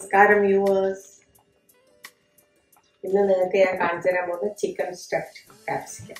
നമസ്കാരം വ്യൂവേഴ്സ് ഇന്ന് നിങ്ങൾക്ക് ഞാൻ കാണിച്ചു തരാൻ പോകുന്നത് ചിക്കൻ സ്റ്റഫ്ഡ് കാപ്സിക്കം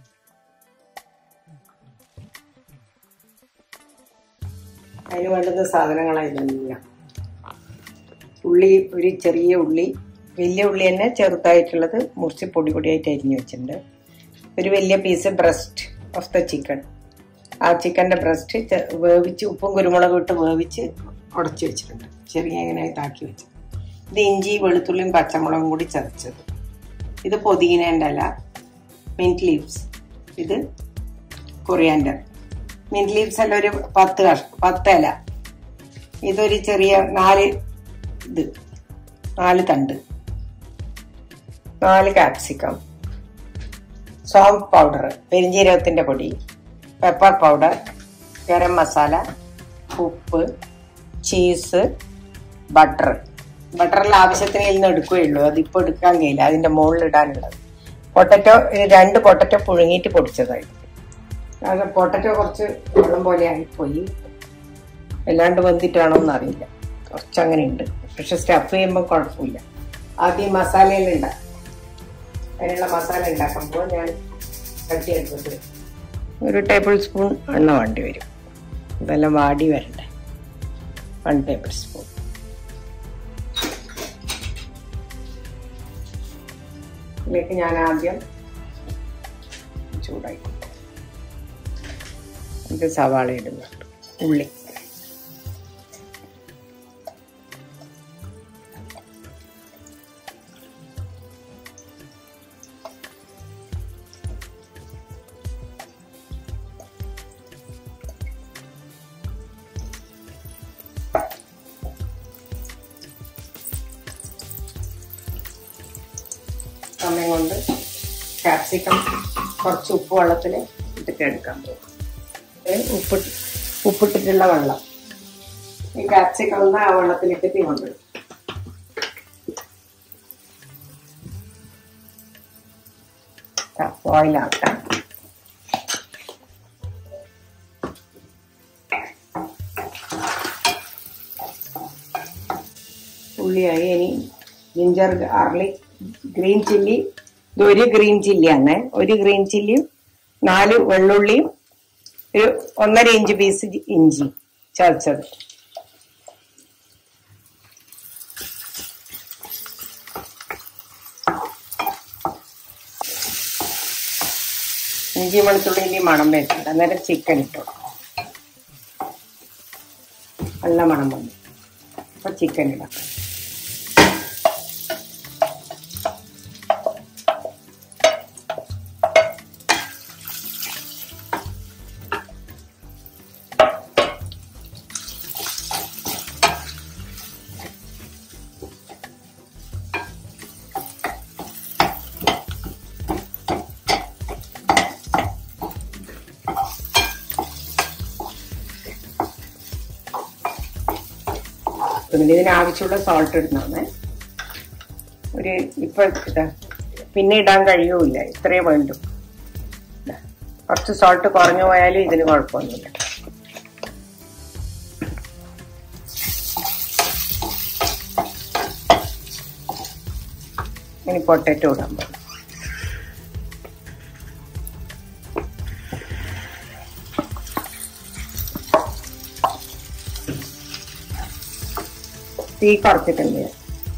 അതിന് വേണ്ടുന്ന സാധനങ്ങളാണ് ഇതെല്ലാം ഉള്ളി ഒരു ചെറിയ ഉള്ളി വലിയ ഉള്ളി തന്നെ ചെറുതായിട്ടുള്ളത് മുറിച്ച് പൊടി പൊടിയായിട്ട് അരിഞ്ഞു വെച്ചിട്ടുണ്ട് ഒരു വലിയ piece breast of the chicken ആ ചിക്കൻ്റെ ബ്രസ്റ്റ് വേവിച്ച് ഉപ്പും കുരുമുളകും ഇട്ട് വേവിച്ച് ഉടച്ച് വെച്ചിട്ടുണ്ട് ചെറിയ ഇങ്ങനെ ഇതാക്കി വെച്ചു ഇത് ഇഞ്ചി വെളുത്തുള്ളിയും പച്ചമുളകും കൂടി ചതച്ചത് ഇത് പുതിനേൻ്റെ ഇല മിൻറ്റ് ലീവ്സ് ഇത് കൊറിയാൻഡർ മിൻറ്റ് ലീവ്സ് എല്ലാം ഒരു പത്ത് കഷ പത്ത് ഇല ഇതൊരു ചെറിയ നാല് ഇത് നാല് തണ്ട് നാല് കാപ്സിക്കം സോംഫ് പൗഡർ പെരിഞ്ജീരകത്തിൻ്റെ പൊടി പെപ്പർ പൗഡർ ഗരം മസാല ഉപ്പ് ചീസ് ബട്ടർ ബട്ടറിൽ ആവശ്യത്തിന് നിന്ന് എടുക്കുകയുള്ളൂ അതിപ്പോൾ എടുക്കാൻ കഴിയില്ല അതിൻ്റെ മുകളിൽ ഇടാനുള്ളത് പൊട്ടറ്റോ രണ്ട് പൊട്ടറ്റോ പുഴുങ്ങിയിട്ട് പൊടിച്ചതായിരുന്നു അത് പൊട്ടറ്റോ കുറച്ച് വെള്ളം പോലെ ആയിപ്പോയി അല്ലാണ്ട് വന്നിട്ടാണോ എന്നറിയില്ല കുറച്ച് അങ്ങനെ ഉണ്ട് പക്ഷെ സ്റ്റഫ് ചെയ്യുമ്പോൾ കുഴപ്പമില്ല ആദ്യം മസാലയെല്ലാം ഉണ്ടാക്കും അതിനുള്ള മസാല ഉണ്ടാക്കുമ്പോൾ ഞാൻ കട്ടിയെടുത്തത് ഒരു ടേബിൾ സ്പൂൺ എണ്ണ വേണ്ടി വരും ഇതെല്ലാം വാടി വരണ്ടേ വൺ ടേബിൾ സ്പൂൺ ഇതിലേക്ക് ഞാൻ ആദ്യം ചൂടായിക്കോട്ടെ ഇത് സവാള ഇടുന്നുണ്ട് ഉള്ളി സമയം കൊണ്ട് ക്യാപ്സിക്കം കുറച്ച് ഉപ്പ് വെള്ളത്തിൽ ഇട്ടിട്ട് എടുക്കാൻ പോകും ഉപ്പ് ഉപ്പിട്ടിട്ടുള്ള വെള്ളം ഈ ക്യാപ്സിക്കം ഒന്ന് ആ വെള്ളത്തിലിട്ടിട്ട് കൊണ്ട് ഓയിലാക്കാം ഉള്ളിയായി ഇനി ജിഞ്ചർ ഗാർലിക് ഗ്രീൻ ചില്ലി ഇത് ഒരു ഗ്രീൻ ചില്ലിയാണ് ഒരു ഗ്രീൻ ചില്ലിയും നാല് വെള്ളുള്ളിയും ഒരു ഒന്നര ഇഞ്ച് പീസ് ഇഞ്ചി ചതച്ചത് ഇഞ്ചി വെളുത്തുള്ളിൻ്റെ മണം വരുന്നുണ്ട് അന്നേരം ചിക്കൻ ഇട്ടു നല്ല മണം വന്നു അപ്പൊ ചിക്കൻ ഇടാം പിന്നെ ഇതിന് ആവശ്യമുള്ള സോൾട്ട് ഇടുന്നതാണ് ഒരു ഇപ്പൊ ഇതാ പിന്നെ ഇടാൻ കഴിയൂല ഇത്രയേ വേണ്ടു ഇതാ. കുറച്ച് സോൾട്ട് കുറഞ്ഞു പോയാലും ഇതിന് കുഴപ്പമൊന്നുമില്ല ഇനി പൊട്ടറ്റോ ഇടാൻ പോകും തീ കുറച്ചിട്ടുണ്ട് ഞാൻ.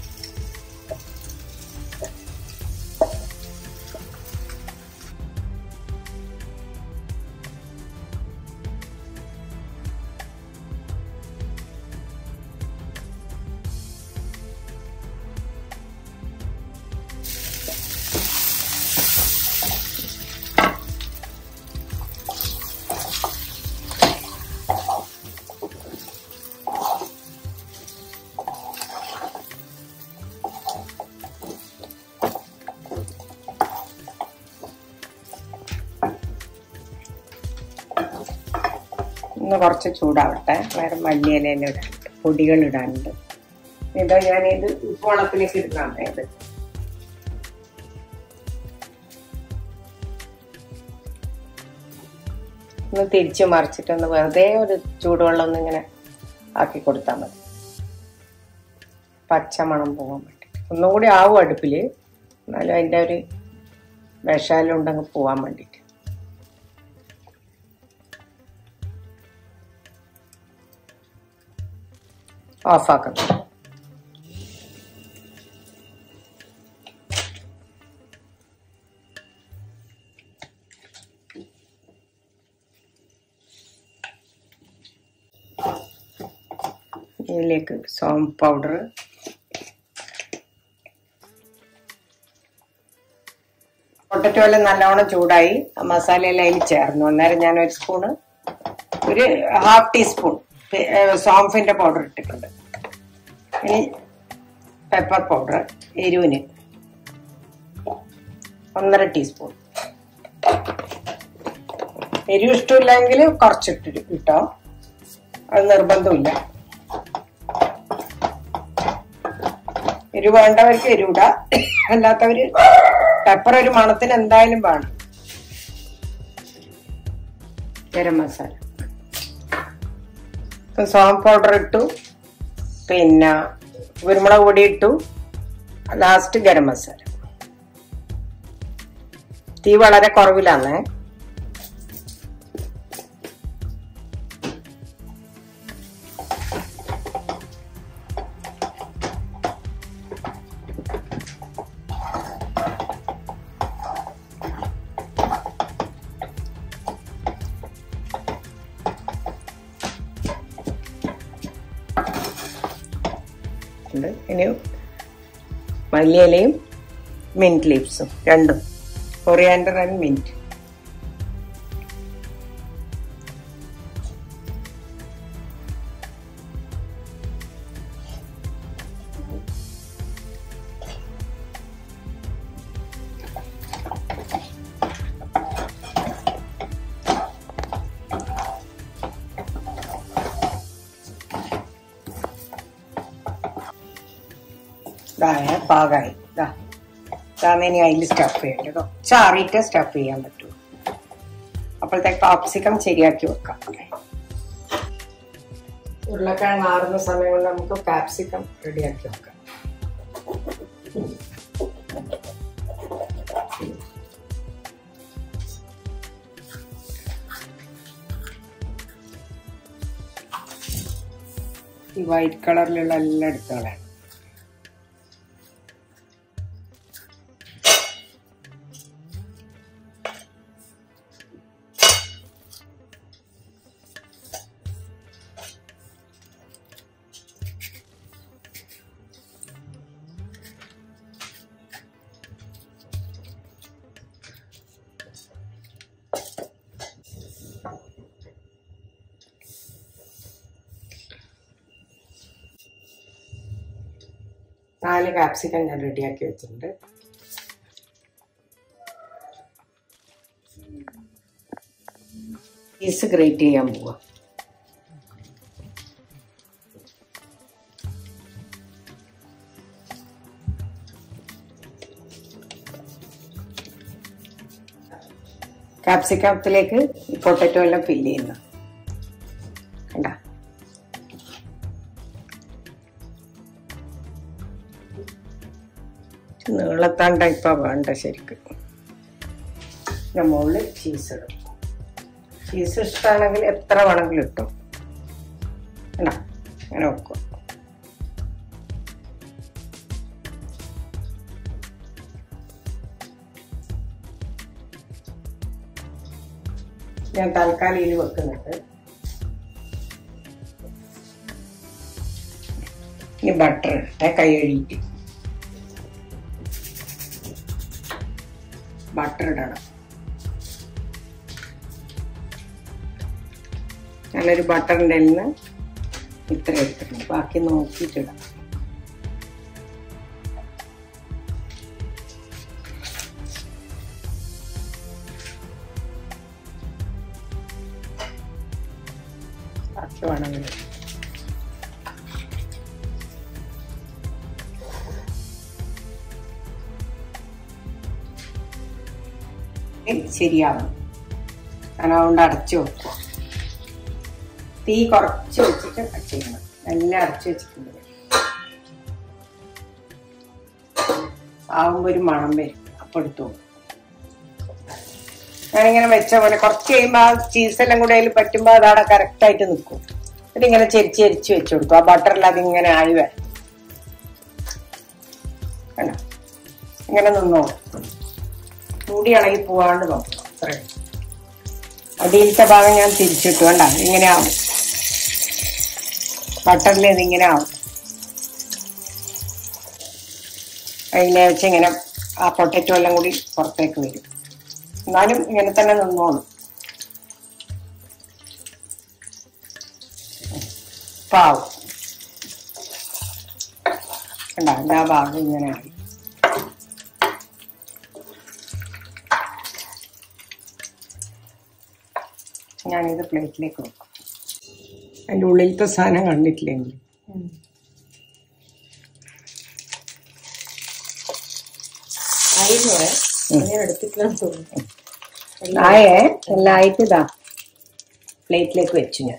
ഒന്ന് കുറച്ച് ചൂടാവട്ടെ വേറെ മല്ലിയിലെല്ലാം ഇടാനുണ്ട് പൊടികൾ ഇടാനുണ്ട് ഇതാ ഞാൻ ഇത് ഉപ്പുവെള്ളത്തിലേക്ക് ഇടുന്നതാണ് ഇത് ഒന്ന് തിരിച്ചു മറിച്ചിട്ടൊന്ന് വെറുതെ ഒരു ചൂടുവെള്ളം ഒന്ന് ഇങ്ങനെ ആക്കി കൊടുത്താൽ മതി പച്ചമണം പോകാൻ വേണ്ടി ഒന്നും കൂടി ആവും അടുപ്പിൽ എന്നാലും അതിൻ്റെ ഒരു വിഷാലും ഉണ്ടെങ്കിൽ പോകാൻ വേണ്ടിയിട്ട് ഓഫാക്കുന്നു ഇതിലേക്ക് സോം പൗഡർ പൊട്ടറ്റോ എല്ലാം നല്ലവണ്ണം ചൂടായി ആ മസാലയെല്ലാം അതിൽ ചേർന്നു അന്നേരം ഞാൻ ഒരു സ്പൂണ് ഒരു ഹാഫ് ടീസ്പൂൺ സോംഫിന്റെ പൗഡർ ഇട്ടിട്ടുണ്ട് ഇനി പെപ്പർ പൗഡർ എരിവിന് ഒന്നര ടീസ്പൂൺ എരിവ് ഇഷ്ടമില്ലെങ്കിൽ കുറച്ചിട്ട് ഇട്ടോ അത് നിർബന്ധമില്ല എരിവ് വേണ്ടവർക്ക് എരിവിട അല്ലാത്തവര് പെപ്പർ ഒരു മണത്തിന് എന്തായാലും വേണം ഗരം മസാല ഇപ്പം സോം പൗഡർ ഇട്ടു പിന്നെ കുരുമുളക് പൊടി ഇട്ടു ലാസ്റ്റ് ഗരം മസാല തീ വളരെ കുറവിലാന്നേ ഉണ്ട് ഇനി മല്ലിയിലയും മിന്റ് ലീവ്സും രണ്ടും കൊറിയാൻഡർ ആൻഡ് മിന്റ് ഇതായ പാകമായി ഇതാ ഇതാണ് ഇനി അതിൽ സ്റ്റഫ് ചെയ്യേണ്ടത് ചാറിയിട്ട് സ്റ്റഫ് ചെയ്യാൻ പറ്റൂ അപ്പോഴത്തേക്ക് കാപ്സിക്കം ശരിയാക്കി വെക്കാം ഉരുളക്കിഴങ്ങ് ആറുന്ന സമയം കൊണ്ട് നമുക്ക് കാപ്സിക്കം റെഡിയാക്കി വെക്കാം ഈ വൈറ്റ് കളറിലുള്ള എല്ലാം എടുത്തോളാം നാല് കാപ്സിക്കം ഞാൻ റെഡിയാക്കി വെച്ചിട്ടുണ്ട് ചീസ് ഗ്രേറ്റ് ചെയ്യാൻ പോവാ കാപ്സിക്കത്തിലേക്ക് ഈ പൊട്ടറ്റോ എല്ലാം ഫില്ല് ചെയ്യുന്നു കണ്ട നീളത്താണ്ട ഇപ്പൊ വേണ്ട ശരിക്ക് ഞാൻ മുകളിൽ ചീസ് ഇടും ചീസ് ഇഷ്ടമാണെങ്കിൽ എത്ര വേണമെങ്കിലും ഇട്ടും കണ്ട അങ്ങനെ വെക്കും ഞാൻ തൽക്കാലം ഇതിൽ വെക്കുന്നുണ്ട് ഇനി ബട്ടർ ഇട്ടെ കൈ കഴുകിയിട്ട് ബട്ടർ ഇടണം ഞാനൊരു ബട്ടറിൻ്റെ നിന്ന് ഇത്ര എടുത്തിട്ടുണ്ട് ബാക്കി നോക്കിയിട്ടിടാം ബാക്കി വേണമെങ്കിൽ ശരിയാവണം ഞാൻ അതുകൊണ്ട് അടച്ചു വെക്കുക തീ കുറച്ച് വെച്ചിട്ട് ചെയ്യണം എല്ലാം അടച്ചു വെച്ചിട്ടുണ്ട് ആവുമ്പോ ഒരു മണം വരും അപ്പൊ എടുത്തോളൂ ഞാനിങ്ങനെ വെച്ച പോലെ കുറച്ച് കഴിയുമ്പോ ആ ചീസെല്ലാം കൂടെ അതിൽ പറ്റുമ്പോ അതവിടെ കറക്റ്റ് ആയിട്ട് നിൽക്കും എന്നിട്ട് ഇങ്ങനെ ചെരിച്ച് ചെരിച്ച് വെച്ചു കൊടുക്കും ആ ബട്ടറിൽ അതിങ്ങനെ ആയി വരും കണ്ടോ ഇങ്ങനെ നിന്നോളൂ മൂടി ഇളകി പോവാണ്ട് നോക്കണം അത്രയും അടിയിലത്തെ ഭാഗം ഞാൻ തിരിച്ചിട്ടു കണ്ട ഇങ്ങനെ ആവും ബട്ടറിൽ ഇതിങ്ങനെ ആവും അതിനെ വെച്ച് ഇങ്ങനെ ആ പൊട്ടറ്റോ എല്ലാം കൂടി പുറത്തേക്ക് വരും എന്നാലും ഇങ്ങനെ തന്നെ നിന്നോളും പാവും കണ്ട എല്ലാ ഭാഗം ഇങ്ങനെ ആയി ഞാനിത് പ്ലേറ്റിലേക്ക് വെക്കും അതിൻ്റെ ഉള്ളിലത്തെ സാധനം കണ്ടിട്ടില്ലെങ്കിൽ ആയിരുന്നു ഞാൻ എടുത്തിട്ടില്ലെന്ന് തോന്നുന്നു ആയേ എല്ലാം ആയിട്ട് ഇതാ പ്ലേറ്റിലേക്ക് വെച്ചു ഞാൻ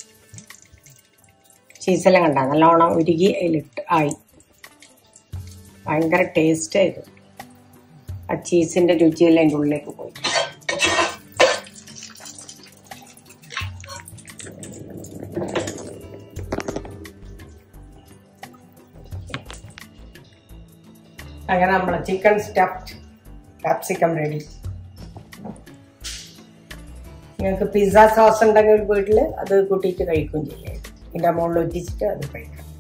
ചീസെല്ലാം കണ്ട നല്ലോണം ഉരുകി അതിലിട്ട് ആയി ഭയങ്കര ടേസ്റ്റ് ആയിരുന്നു ആ ചീസിന്റെ രുചിയെല്ലാം അതിൻ്റെ ഉള്ളിലേക്ക് പോയി അങ്ങനെ നമ്മളെ ചിക്കൻ സ്റ്റഫ്ഡ് കാപ്സിക്കം റെഡി നിങ്ങൾക്ക് പിസ്സ സോസ് ഉണ്ടെങ്കിൽ വീട്ടിൽ അത് കൂട്ടിയിട്ട് കഴിക്കുകയും ചെയ്യാം ഇതിൻ്റെ മുകളിൽ ഒറ്റിച്ചിട്ട് അത് കഴിക്കാം